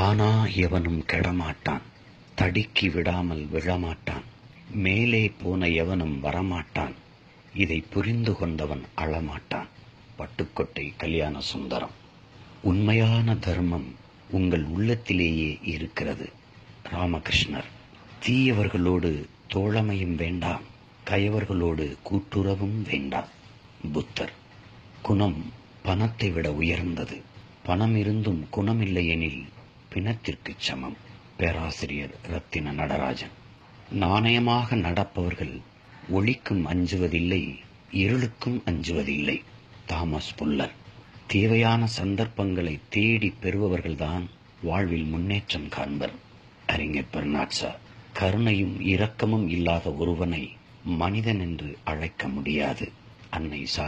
தானா எவனும் கெடமாட்டான் தடுக்கி விடாமல் விழமாட்டான் மேலே போன எவனும் வரமாட்டான் இதை புரிந்து கொண்டவன் அழமாட்டான் பட்டுக்கொட்டை கல்யாண சுந்தரம் உண்மையான தர்மம் உங்கள் உள்ளத்திலேயே இருக்கிறது ராமகிருஷ்ணர் தீயவர்களோடு தோழமையும் வேண்டாம் கயவர்களோடு கூட்டுறவும் வேண்டாம் புத்தர் குணம் பணத்தை விட உயர்ந்தது பணம் இருந்தும் குணமில்லையெனில் பிணத்திற்கு சமம் பேராசிரியர் ரத்தின நடராஜன் நாணயமாக நடப்பவர்கள் ஒளிக்கும் அஞ்சுவதில்லை இருளுக்கும் அஞ்சுவதில்லை தாமஸ் புல்லர் தேவையான சந்தர்ப்பங்களை தேடி பெறுபவர்கள்தான் வாழ்வில் முன்னேற்றம் காண்பர் அறிஞர் பெர்னாட்சா கருணையும் இரக்கமும் இல்லாத ஒருவனை மனிதன் என்று அழைக்க முடியாது அன்னை சா